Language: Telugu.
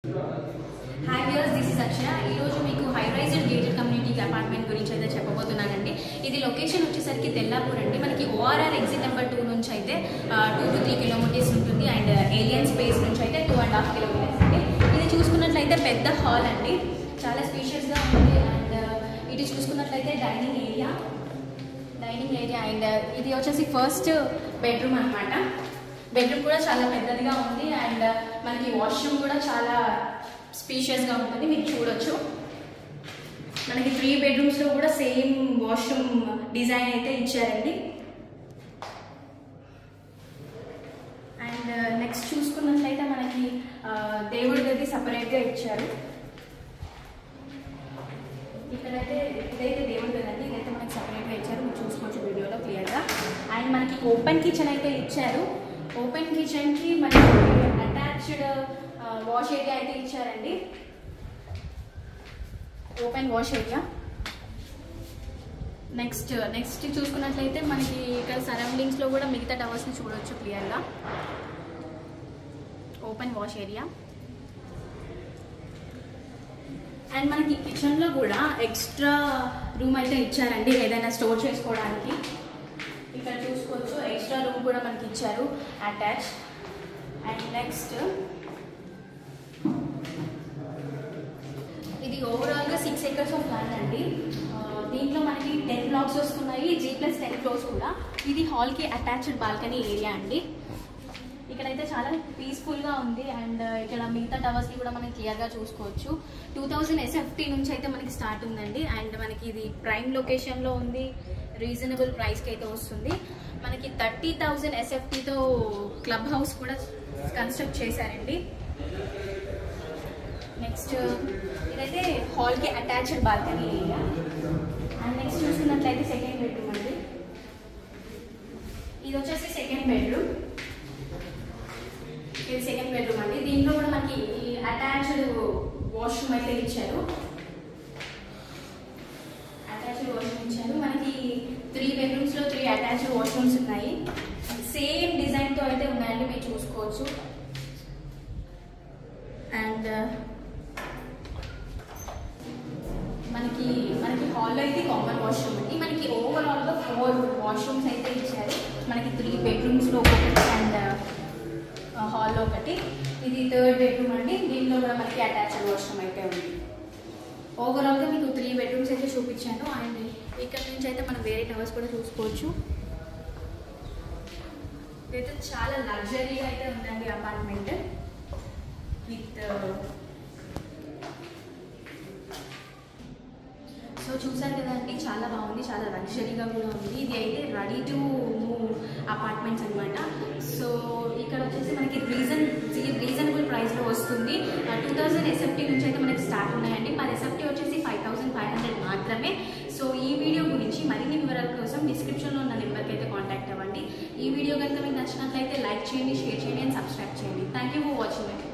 hi viewers this is Akshaya ఈ రోజు మీకు high raised gated community apartment గురించి అయితే చెప్పబోతున్నానండి ఇది లొకేషన్ వచ్చేసరికి తెల్లాపూర్ అండి మనకి ఓఆర్ఆర్ ఎగ్జిట్ నెంబర్ టూ నుంచి అయితే టూ టు త్రీ కిలోమీటర్స్ ఉంటుంది అండ్ ఏలియన్ స్పేస్ నుంచి అయితే టూ అండ్ హాఫ్ కిలోమీటర్స్ అండి ఇది చూసుకున్నట్లయితే పెద్ద హాల్ అండి చాలా స్పీషియస్గా ఉంది అండ్ ఇది చూసుకున్నట్లయితే dining area dining area and ఇది వచ్చేసి ఫస్ట్ బెడ్రూమ్ అన్నమాట బెడ్రూమ్ కూడా చాలా పెద్దదిగా ఉంది అండ్ మనకి వాష్రూమ్ కూడా చాలా స్పీషియస్గా ఉంటుంది మీరు చూడొచ్చు మనకి త్రీ బెడ్రూమ్స్లో కూడా సేమ్ వాష్రూమ్ డిజైన్ అయితే ఇచ్చారండి అండ్ నెక్స్ట్ చూసుకున్నట్లయితే మనకి ఆ, దేవుడి గది సపరేట్గా ఇచ్చారు ఇక్కడైతే ఇదైతే దేవుడి గది అండి ఇదైతే మనకి సపరేట్గా ఇచ్చారు మీరు చూసుకోవచ్చు వీడియోలో క్లియర్గా అండ్ మనకి ఓపెన్ కిచెన్ అయితే ఇచ్చారు ఓపెన్ కిచెన్కి మనకి అటాచ్డ్ వాష్ ఏరియా అయితే ఇచ్చారండి open wash area next next చూసుకున్నట్లయితే మనకి ఇక్కడ సరౌండింగ్స్లో కూడా మిగతా టవర్స్ని చూడొచ్చు క్లియర్గా ఓపెన్ వాష్ ఏరియా అండ్ మనకి కిచెన్లో కూడా ఎక్స్ట్రా రూమ్ అయితే ఇచ్చారండి ఏదైనా స్టోర్ చేసుకోవడానికి ఇక్కడ చూసుకోవచ్చు ఎక్స్ట్రా రూమ్ కూడా మనకి ఇచ్చారు అటాచ్ అండ్ నెక్స్ట్ ఇది ఓవరాల్గా సిక్స్ ఎకర్స్ ఆఫ్ ల్యాండ్ అండి ఆ, దీంట్లో మనకి టెన్ బ్లాక్స్ వస్తున్నాయి జీ ప్లస్ టెన్ ఫ్లోర్స్ కూడా ఇది హాల్కి అటాచ్డ్ బాల్కనీ ఏరియా అండి ఇక్కడైతే చాలా పీస్ఫుల్గా ఉంది అండ్ ఇక్కడ మిగతా టవర్స్ని కూడా మనం క్లియర్గా చూసుకోవచ్చు టూ థౌజండ్ ఎస్ఎఫ్టీ నుంచి అయితే మనకి స్టార్ట్ ఉందండి అండ్ మనకి ఇది ప్రైమ్ లొకేషన్లో ఉంది రీజనబుల్ ప్రైస్కి అయితే వస్తుంది మనకి థర్టీ థౌజండ్ ఎస్ఎఫ్టీతో క్లబ్ హౌస్ కూడా కన్స్ట్రక్ట్ చేశారండి నెక్స్ట్ ఇదైతే హాల్కి attached balcony area and next చూసుకున్నట్లయితే సెకండ్ బెడ్రూమ్ అండి ఇది వచ్చేసి సెకండ్ బెడ్రూమ్ ఇది సెకండ్ బెడ్రూమ్ అండి దీంట్లో కూడా మనకి అటాచ్డ్ వాష్రూమ్ అయితే ఇచ్చారు అటాచ్డ్ వాష్రూమ్ ఇచ్చారు మనకి త్రీ బెడ్రూమ్స్ లో త్రీ అటాచ్డ్ వాష్రూమ్స్ ఉన్నాయి సేమ్ డిజైన్ తో అయితే ఉన్నాయండి మీరు చూసుకోవచ్చు అండ్ మనకి మనకి హాల్లో అయితే కామన్ వాష్రూమ్ అండి మనకి ఓవరాల్ గా ఫోర్ వాష్రూమ్స్ అయితే ఇచ్చారు మనకి త్రీ బెడ్రూమ్స్ లో ఒకటి అండ్ హాల్లో ఒకటి ఇది థర్డ్ బెడ్రూమ్ అండి దీంట్లో కూడా మనకి అటాచ్డ్ వాష్రూమ్ అయితే ఉంది ఓవరాల్గా మీకు త్రీ బెడ్రూమ్స్ అయితే చూపించాను అండ్ ఇక్కడ నుంచి అయితే మనం వేరే టవర్స్ కూడా చూసుకోవచ్చు ఇదైతే చాలా లగ్జరీగా అయితే ఉందండి అపార్ట్మెంట్ విత్ సో చూసారు కదండి చాలా బాగుంది చాలా లగ్జరీగా కూడా ఉంది ఇది అయితే రెడీ టు మూవ్ అపార్ట్మెంట్స్ అనమాట సో ఇక్కడ వచ్చేసి మనకి రీజన్ రీజనబుల్ ప్రైస్లో వస్తుంది టూ థౌజండ్ ఎస్ఎఫ్టీ నుంచి అయితే మనకి స్టార్ట్ ఉన్నాయండి మన ఎస్ఎఫ్టీ వచ్చేసి ఫైవ్ థౌసండ్ ఫైవ్ హండ్రెడ్ మాత్రమే సో ఈ వీడియో గురించి మరిన్ని వివరాల కోసం డిస్క్రిప్షన్లో ఉన్న నెంబర్కి అయితే కాంటాక్ట్ అవ్వండి ఈ వీడియో కనుక మీకు నచ్చినట్లయితే లైక్ చేయండి షేర్ చేయండి అండ్ సబ్స్క్రైబ్ చేయండి థ్యాంక్ యూ ఫర్ వాచింగ్